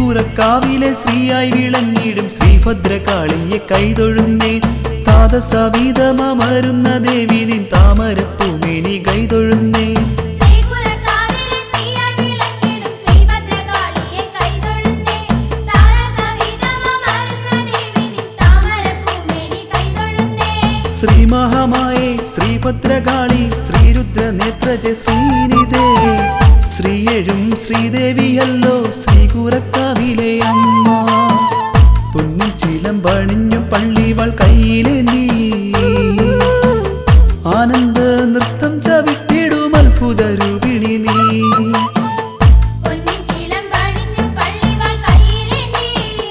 ശ്രീകുറക്കാവിലെ ശ്രീയായി വിളങ്ങിടും ശ്രീഭദ്രകാളിയെ കൈതൊഴുന്നേ താതസവിധമരുന്ന ദേവി നിൻ താമരപ്പൂമേനി കൈതൊഴുന്നേ ശ്രീകുറക്കാവിലെ ശ്രീയായി വിളങ്ങിടും ശ്രീഭദ്രകാളിയെ കൈതൊഴുന്നേ. താരസവിധമരുന്ന ദേവി നിൻ താമരപ്പൂമേനി കൈതൊഴുന്നേ. ശ്രീമഹമായേ ശ്രീഭദ്രകാളി ശ്രീരുദ്ര നേത്രജ ശ്രീനിധേ ശ്രീയഴും ശ്രീദേവിയല്ലോ ശ്രീകുറക്കാവിലെ അമ്മ പൊന്നിച്ചിലം പണിഞ്ഞു പള്ളിവൾ കയ്യിലെ നീ ആനന്ദ നൃത്തം ചവിട്ടിടും അത്ഭുത രൂപിണി നീ പൊന്നിച്ചിലം പണിഞ്ഞു പള്ളിവാൾ കയ്യിലേന്തി.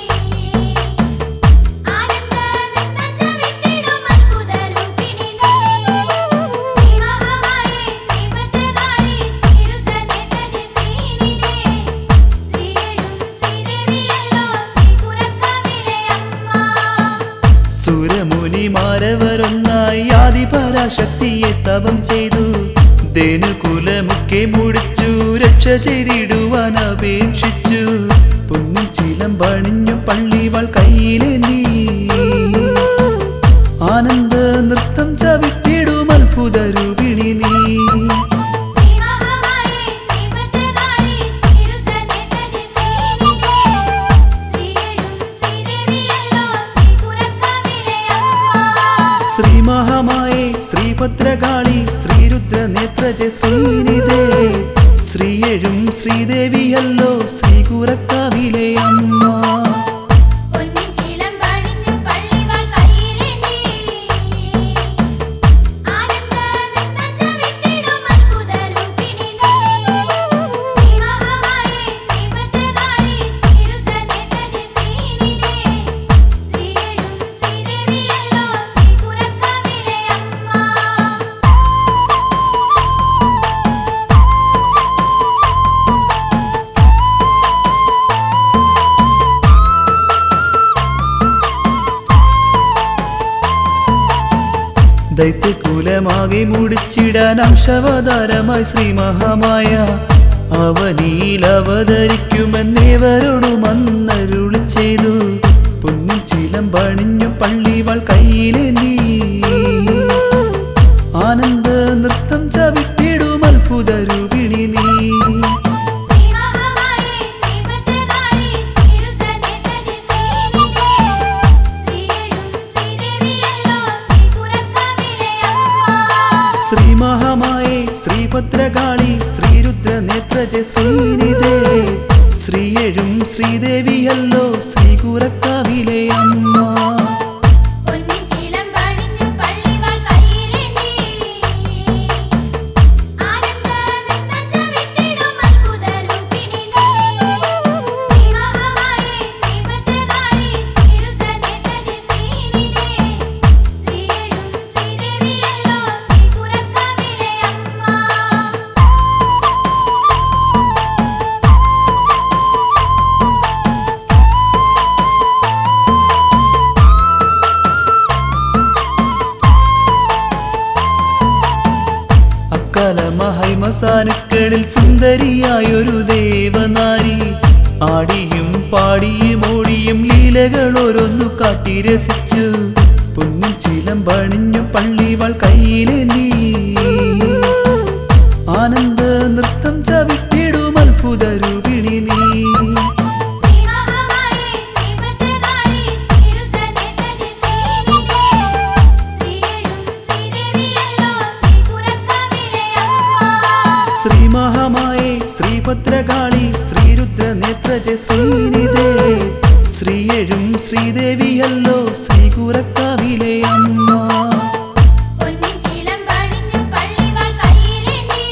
ആനന്ദ നൃത്തം ചവിട്ടിടും അത്ഭുതരൂപിണി നീ. ശ്രീമഹാമായേ ശ്രീഭദ്രകാളി ശ്രീരുദ്രനേത്രജ ശ്രീനിധേ. ശ്രീയേഴും ശ്രീദേവിയല്ലോ ശ്രീകുറക്കാവിലെ അമ്മ സുരമുനിമാരവരൊന്നായി ആദിപരാശക്തിയെ തപം ചെയ്തു ധേനുകുലമൊക്കെ മുടിച്ചു രക്ഷ ചെയ്തിടുവാൻ അപേക്ഷിച്ചു പൊന്നിച്ചിലം പണിഞ്ഞു പള്ളിവൾ കയ്യിലെ നീ ആനന്ദ നൃത്തം ചവിട്ടിടും അത്ഭുത രൂപിണി നീ ശ്രീമഹാമായേ ശ്രീഭദ്രകാളി ശ്രീരുദ്രനേത്രജ ശ്രീനിധേ. ശ്രീയേഴും ശ്രീദേവിയല്ലോ ശ്രീകുറക്കാവിലെ അമ്മ ശ്രീമഹമായേ ശ്രീഭദ്രകാളി ശ്രീരുദ്ര നേത്രജ ശ്രീനിധേ ശ്രീയഴും ശ്രീദേവിയല്ലോ ശ്രീകുറക്കാവിലെ അമ്മ പൊന്നിച്ചിലം പണിഞ്ഞു പള്ളിവാൾ കയ്യിലേന്തി. ആനന്ദ നൃത്തം ചവിട്ടിടും അത്ഭുതരൂപിണി നീ. ശ്രീമഹാമായേ ശ്രീഭദ്രകാളി ശ്രീരുദ്രനേത്രജ ശ്രീനിധേ. ശ്രീയേഴും ശ്രീദേവിയല്ലോ ശ്രീകുറക്കാവിലെ അമ്മ ദൈത്യകുലമാകെ മുടിച്ചിടാൻ അംശവതാരമായി ശ്രീ മഹാമായ അവനീൽ അവതരിക്കുമെന്നേവരോടും അന്നരുളി ചെയ്തു പൊന്നിച്ചിലം പണിഞ്ഞു പള്ളിവൾ കയ്യിലെ നീ ആനന്ദ നൃത്തം ചവിട്ടിടും അത്ഭുത രൂപിണി നീ ശ്രീമഹാമായേ ശ്രീഭദ്രകാളി ശ്രീരുദ്രനേത്രജ ശ്രീനിധേ. ശ്രീയേഴും ശ്രീദേവിയല്ലോ ശ്രീകുറക്കാവിലെ അമ്മ ശ്രീമഹമായേ ശ്രീഭദ്രകാളി ശ്രീരുദ്ര നേത്രജ ശ്രീനിധേ ശ്രീയഴും ശ്രീദേവിയല്ലോ ശ്രീകുറക്കാവിലെ അമ്മ പൊന്നിച്ചിലം പണിഞ്ഞു പള്ളിവാൾ കയ്യിലേന്തി. ആനന്ദ നൃത്തം ചവിട്ടിടും അത്ഭുതരൂപിണി നീ. ശ്രീമഹാമായേ ശ്രീഭദ്രകാളി ശ്രീരുദ്രനേത്രജ ശ്രീനിധേ. ശ്രീയേഴും ശ്രീദേവിയല്ലോ ശ്രീകുറക്കാവിലെ അമ്മ അക്കല മഹൈമസാനുക്കളിൽ സുന്ദരിയായൊരു ദേവനാരി ആടിയും പാടിയും ഓടിയും ലീലകൾ ഓരോന്നു കാട്ടി രസിച്ചു പൊന്നും ചിലം പണിഞ്ഞു പള്ളിവൾ കയ്യിലെ നീ ആനന്ദ നൃത്തം ചവിട്ടിടും അത്ഭുത രൂപിണി നീ ശ്രീമഹാമായേ ശ്രീഭദ്രകാളി ശ്രീരുദ്രനേത്രജ ശ്രീനിധേ. ശ്രീയേഴും ശ്രീദേവിയല്ലോ ശ്രീകുറക്കാവിലെ അമ്മ ശ്രീമഹമായേ ശ്രീഭദ്രകാളി ശ്രീരുദ്ര നേത്രജ ശ്രീനിധേ ശ്രീയഴും ശ്രീദേവിയല്ലോ ശ്രീകുറക്കാവിലെ അമ്മ പൊന്നിച്ചിലം പണിഞ്ഞു പള്ളിവാൾ കയ്യിലേന്തി.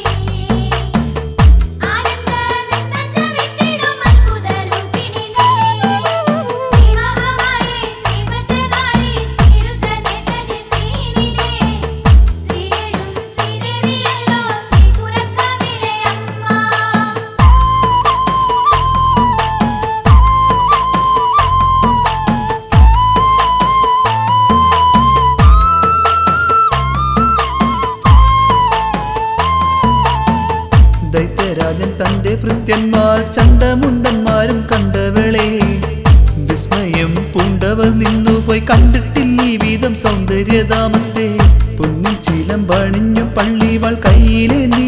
ആനന്ദ നൃത്തം ചവിട്ടിടും അത്ഭുതരൂപിണി നീ. ശ്രീമഹാമായേ ശ്രീഭദ്രകാളി ശ്രീരുദ്രനേത്രജ ശ്രീനിധേ. ശ്രീയേഴും ശ്രീദേവിയല്ലോ ശ്രീകുറക്കാവിലെ അമ്മ ലോകത്താരും കണ്ടവളെ വിസ്മയം പൂണ്ടവർ നിന്നുപോയി കണ്ടിട്ടില്ല ഈ വിധം സൗന്ദര്യധാമത്തെ പൊന്നിൻ ചിലം പണിഞ്ഞു പള്ളിവാൾ കയ്യിലെ നീ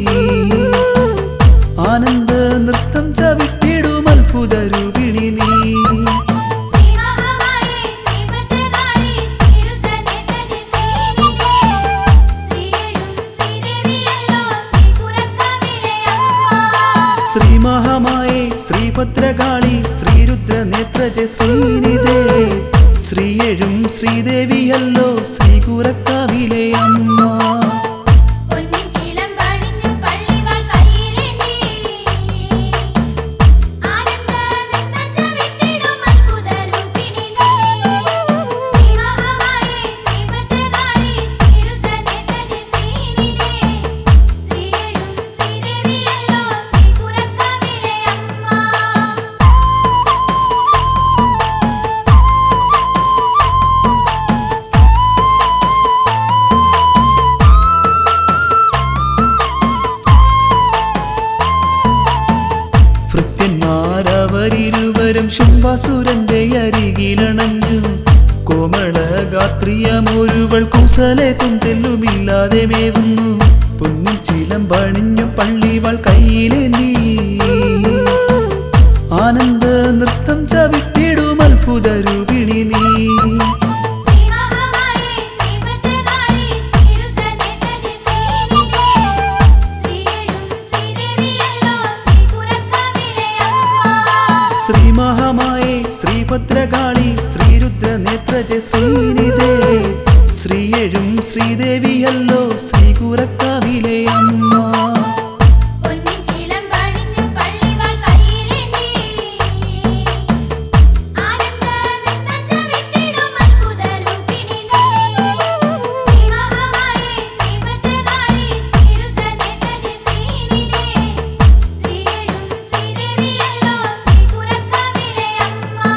ആനന്ദ നൃത്തം ചവിട്ടിടും അത്ഭുത രൂപിണി നീ ശ്രീ മഹാമായേ ശ്രീഭദ്രകാളി ശ്രീരുദ്രനേത്രജി ശ്രീനിധേ ശ്രീയേഴും ശ്രീദേവിയല്ലോ ശ്രീപുരക്കാവിലെ അമ്മ ശ്രീ മഹാമായേ ശ്രീഭദ്രകാളി ശ്രീരുദ്ര നേത്രജ ശ്രീനിധേ ശ്രീയഴും ശ്രീദേവിയല്ലോ ശ്രീകുറക്കാവിലെ അമ്മ പൊന്നിൻ ചിലം പണിഞ്ഞു പള്ളിവാൾ കയ്യിലേന്തി ആനന്ദ നൃത്തം ചവിട്ടിടും അത്ഭുത രൂപിണി നീ ശ്രീ മഹാമായേ ശ്രീഭദ്രകാളി ശ്രീരുദ്രനേത്രജി ശ്രീനിധേ ശ്രീയേഴും ശ്രീദേവിയല്ലോ ശ്രീപുരക്കാവിലെ അമ്മ ഭൃത്യന്മാരവരിരുവരും ശുംഭാസുരന്റെ അരികിലണഞ്ഞു കോമള ഗാത്രിയമൊരുവൾ കുസലെ തുന്തെല്ലുമില്ലാതെ മേവുന്നു പൊന്നിൻ ചിലം പണിഞ്ഞു പള്ളിവാൾ കയ്യിലെ നീ ആനന്ദ നൃത്തം ചവിട്ടിടും അത്ഭുത രൂപിണി നീ ശ്രീ മഹാമായേ ശ്രീഭദ്രകാളി ശ്രീരുദ്രനേത്രജി ശ്രീനിധേ ശ്രീയേഴും ശ്രീദേവിയല്ലോ ശ്രീപുരക്കാവിലെ അമ്മ ശ്രീ മഹാമായേ ശ്രീഭദ്രകാളി ശ്രീരുദ്ര നേത്രജ ശ്രീനിധേ ശ്രീയഴും ശ്രീദേവിയല്ലോ ശ്രീകുറക്കാവിലെ അമ്മ പൊന്നിൻ ചിലം പണിഞ്ഞു പള്ളിവാൾ കയ്യിലേന്തി ആനന്ദ നൃത്തം ചവിട്ടിടും അത്ഭുത രൂപിണി നീ ശ്രീ മഹാമായേ ശ്രീഭദ്രകാളി ശ്രീരുദ്രനേത്രജി ശ്രീനിധേ ശ്രീയേഴും ശ്രീദേവിയല്ലോ ശ്രീപുരക്കാവിലെ അമ്മ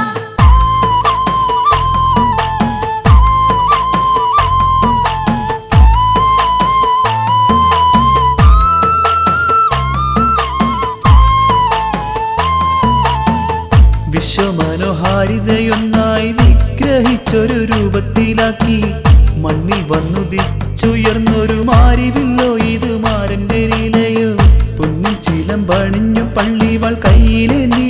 വിശ്വമനോഹാരിതയൊന്നായി വിഗ്രഹിച്ചൊരു രൂപത്തിലാക്കി മണ്ണിൽ വന്നുദിച്ചുയർന്നൊരു മാരിവില്ലോ ഇത് മാരന്റെ ലീലയോ പൊന്നിൻ ചിലം പണിഞ്ഞു പള്ളിവാൾ കയ്യിലെ നീ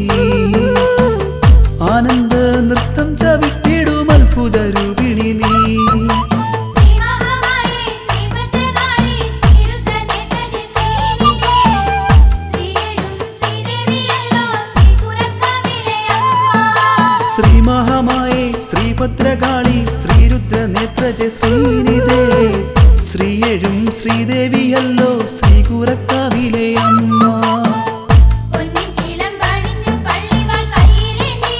ആനന്ദ നൃത്തം ചവിട്ടിടും അത്ഭുത രൂപിണി നീ ശ്രീ മഹാമായേ ശ്രീഭദ്രകാളി ശ്രീരുദ്രനേത്രജി ശ്രീനിധേ ശ്രീയേഴും ശ്രീദേവിയല്ലോ ശ്രീപുരക്കാവിലെ അമ്മ ശ്രീ മഹാമായേ ശ്രീഭദ്രകാളി ശ്രീരുദ്ര നേത്രജ ശ്രീനിധേ ശ്രീയഴും ശ്രീദേവിയല്ലോ ശ്രീകുറക്കാവിലെ അമ്മ പൊന്നിൻ ചിലം പണിഞ്ഞു പള്ളിവാൾ കയ്യിലേന്തി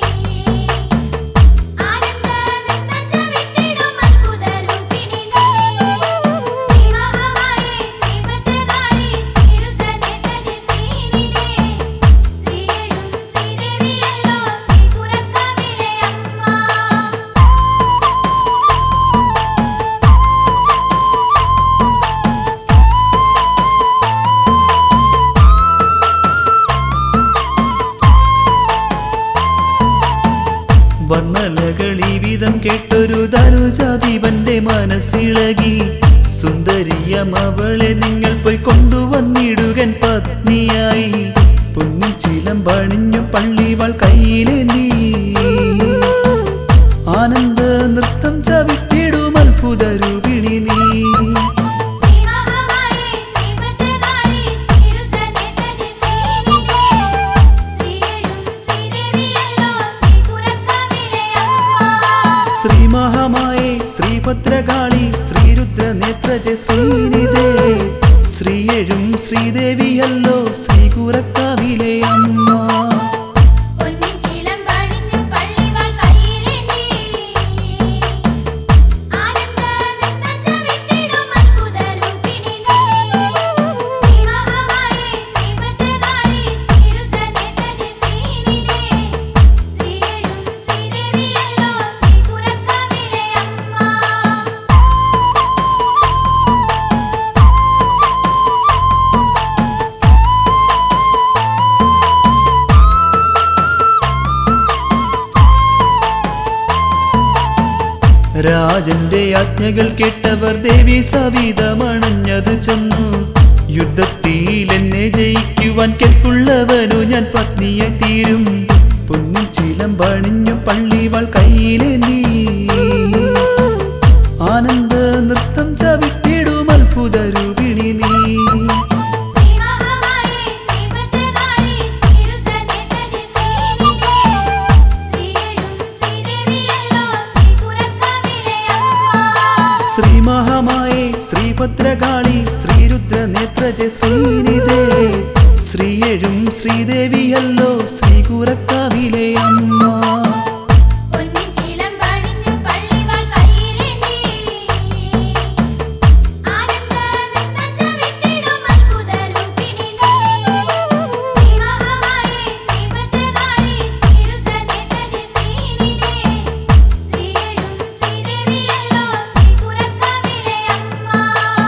ആനന്ദ നൃത്തം ചവിട്ടിടും അത്ഭുത രൂപിണി നീ ശ്രീ മഹാമായേ ശ്രീഭദ്രകാളി ശ്രീരുദ്രനേത്രജി ശ്രീനിധേ ശ്രീയേഴും ശ്രീദേവിയല്ലോ ശ്രീപുരക്കാവിലെ അമ്മ വർണ്ണലകളി വിധം കേട്ടൊരു ധനുജാതിപന്റെ മനസ്സിളകി സുന്ദരിയം അവളെ നിങ്ങൾ പോയി കൊണ്ടുവന്നിടുകൻ പത്നിയായി പൊന്നിൻ ചിലം പണിഞ്ഞു പള്ളിവാൾ കയ്യിലെ നീ ആനന്ദ നൃത്തം ചവിട്ടിടും അത്ഭുത രൂപിണി നീ ശ്രീ മഹാമായേ ശ്രീഭദ്രകാളി ശ്രീരുദ്രനേത്രജി ശ്രീനിധേ ശ്രീയേഴും ശ്രീദേവിയല്ലോ ശ്രീപുരക്കാവിലെ അമ്മ ശ്രീ മഹാമായേ ശ്രീഭദ്രകാളി ശ്രീരുദ്ര നേത്രജ ശ്രീനിധേ ശ്രീയഴും ശ്രീദേവിയല്ലോ ശ്രീകുറക്കാവിലെ അമ്മ പൊന്നിൻ ചിലം പണിഞ്ഞു പള്ളിവാൾ കയ്യിലേന്തി ആനന്ദ നൃത്തം ചവിട്ടിടും അത്ഭുത രൂപിണി നീ ശ്രീ മഹാമായേ ശ്രീഭദ്രകാളി ശ്രീരുദ്രനേത്രജി ശ്രീനിധേ ശ്രീയേഴും ശ്രീദേവിയല്ലോ ശ്രീപുരക്കാവിലെ അമ്മ ശ്രീ രാജന്റെ ആജ്ഞകൾ കേട്ടവർ ദേവി സവിതമണഞ്ഞത് ചൊന്നു യുദ്ധത്തിൽ എന്നെ ജയിക്കുവാൻ കെൽപ്പുള്ളവനു ഞാൻ പത്നിയെ തീരും പൊന്നിൻ ചിലം പണിഞ്ഞു പള്ളിവാൾ കയ്യിലെ നീ ആനന്ദ നൃത്തം ചവിട്ടിടും അത്ഭുത രൂപിണി നീ ശ്രീ മഹാമായേ ശ്രീ ഭദ്രകാളി ശ്രീ രുദ്രനേത്രജി ശ്രീനിധേ ശ്രീയേഴും ശ്രീദേവിയല്ലോ ശ്രീ കുരക്കാവിലെ അമ്മ ശ്രീ മഹാമായേ ശ്രീ ഭദ്രകാളി ശ്രീരുദ്ര നേത്രജ ശ്രീനിധേ ശ്രീയഴും ശ്രീദേവിയല്ലോ ശ്രീ കൂരക്കാവിലെ അമ്മ പൊന്നിൻ ചിലം പണിഞ്ഞു പള്ളിവാൾ കയ്യിലേന്തി ആനന്ദ നൃത്തം ചവിട്ടിടും അത്ഭുത രൂപിണി നീ ശ്രീ മഹാമായേ ശ്രീ ഭദ്രകാളി ശ്രീ രുദ്രനേത്രജി ശ്രീനിധേ ശ്രീയേഴും ശ്രീദേവിയല്ലോ ശ്രീ കുരക്കാവിലെ അമ്മ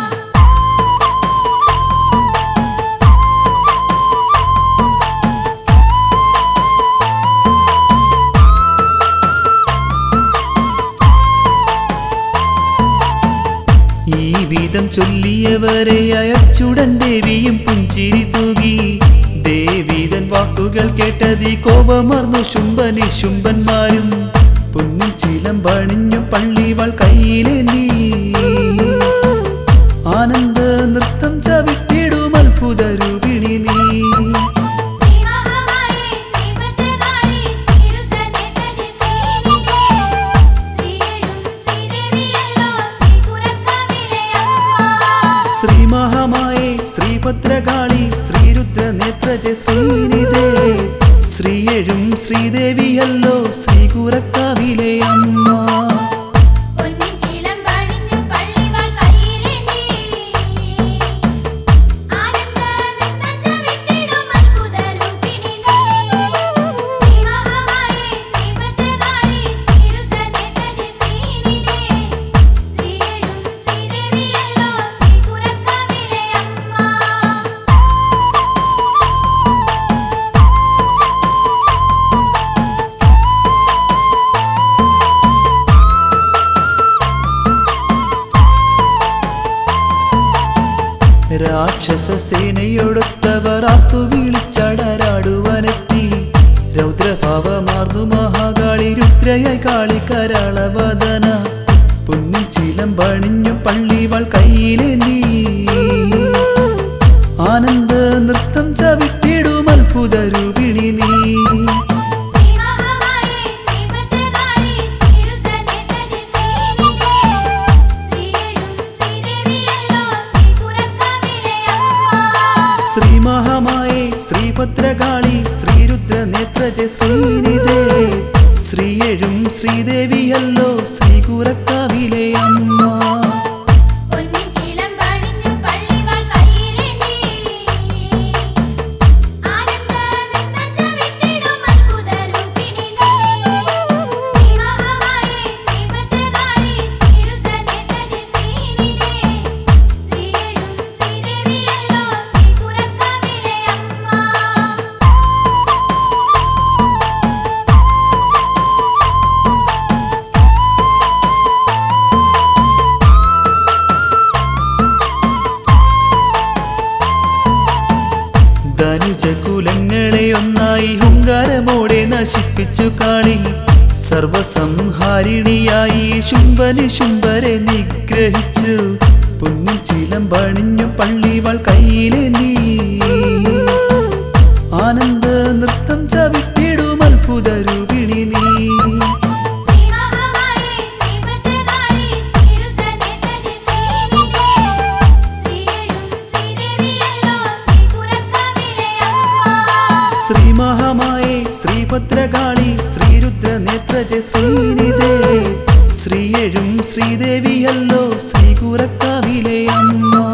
ഈ വിധം ചൊല്ലിയവരെ അയച്ചുടൻ ദേവിയും പുഞ്ചിരി തൂകി ദേവീതൻ വാക്കുകൾ കേട്ടതി കോപമർന്നു ശുംഭനി ശുംഭന്മാരും പൊന്നിൻ ചിലം പണിഞ്ഞു പള്ളിവാൾ കയ്യിലെ നീ ആനന്ദ നൃത്തം ചവിട്ടിടും അത്ഭുത രൂപിണി നീ ശ്രീ മഹാമായേ ശ്രീ ഭദ്രകാളി ശ്രീ രുദ്രനേത്രജി ശ്രീനിധേ ശ്രീയേഴും ശ്രീദേവിയല്ലോ ശ്രീ കുരക്കാവിലെ അമ്മ ശ്രീ മഹാമായേ ശ്രീ ഭദ്രകാളി ശ്രീരുദ്ര നേത്രജ ശ്രീനിധേ ശ്രീയഴും ശ്രീദേവിയല്ലോ ശ്രീ കൂരക്കാവിലെ അമ്മ പൊന്നിൻ ചിലം പണിഞ്ഞു പള്ളിവാൾ കയ്യിലേന്തി ആനന്ദ നൃത്തം ചവിട്ടിടും അത്ഭുത രൂപിണി നീ ശ്രീ മഹാമായേ ശ്രീ ഭദ്രകാളി ശ്രീ രുദ്രനേത്രജി ശ്രീനിധേ ശ്രീയേഴും ശ്രീദേവിയല്ലോ ശ്രീ കുരക്കാവിലെ അമ്മ രാക്ഷസ സേനയൊടുത്തവർ ആത്തു വിളിച്ചടരാടുവനെത്തി രൗദ്രഭാവമാർന്നു മഹാകാളി രുദ്രയായി കാളി കരാളവദന പൊന്നിൻ ചിലം പണിഞ്ഞു പള്ളിവാൾ കയ്യിലെ നീ ആനന്ദ നൃത്തം ചവിട്ടിടും അത്ഭുത രൂപിണി നീ ശ്രീ മഹാമായേ ശ്രീ ഭദ്രകാളി ശ്രീ രുദ്രനേത്രജി ശ്രീനിധേ ശ്രീയേഴും ശ്രീദേവിയല്ലോ ശ്രീ കുരക്കാവിലെ അമ്മ ശ്രീ മഹാമായേ ശ്രീ ഭദ്രകാളി ശ്രീരുദ്ര നേത്രജ ശ്രീനിധേ ശ്രീയഴും ശ്രീദേവിയല്ലോ ശ്രീ കൂരക്കാവിലെ അമ്മ പൊന്നിൻ ചിലം പണിഞ്ഞു പള്ളിവാൾ കയ്യിലേന്തി ആനന്ദ നൃത്തം ചവിട്ടിടും അത്ഭുത രൂപിണി നീ ശ്രീ മഹാമായേ ശ്രീ ഭദ്രകാളി ശ്രീ രുദ്രനേത്രജി ശ്രീനിധേ ശ്രീയേഴും ശ്രീദേവിയല്ലോ ശ്രീ കുരക്കാവിലെ അമ്മ ധനുജകുലങ്ങളെ ഒന്നായി ഹുങ്കാരമോടെ നശിപ്പിച്ചു കാളി സർവസംഹാരിണിയായി ശുംഭനി ശുംഭരെ നിഗ്രഹിച്ചു പൊന്നിൻ ചിലം പണിഞ്ഞു പള്ളിവാൾ കയ്യിലെ നീ ആനന്ദ നൃത്തം ചവിട്ടിടും അത്ഭുത രൂപിണി നീ ശ്രീ മഹാമായേ ശ്രീ ഭദ്രകാളി ശ്രീ രുദ്രനേത്രജി ശ്രീനിധേ ശ്രീയേഴും ശ്രീദേവിയല്ലോ ശ്രീ കുരക്കാവിലെ അമ്മ ശ്രീ മഹാമായേ ശ്രീ ഭദ്രകാളി ശ്രീരുദ്ര നേത്രജ ശ്രീനിധേ ശ്രീയഴും ശ്രീദേവിയല്ലോ ശ്രീ കൂരക്കാവിലെ അമ്മ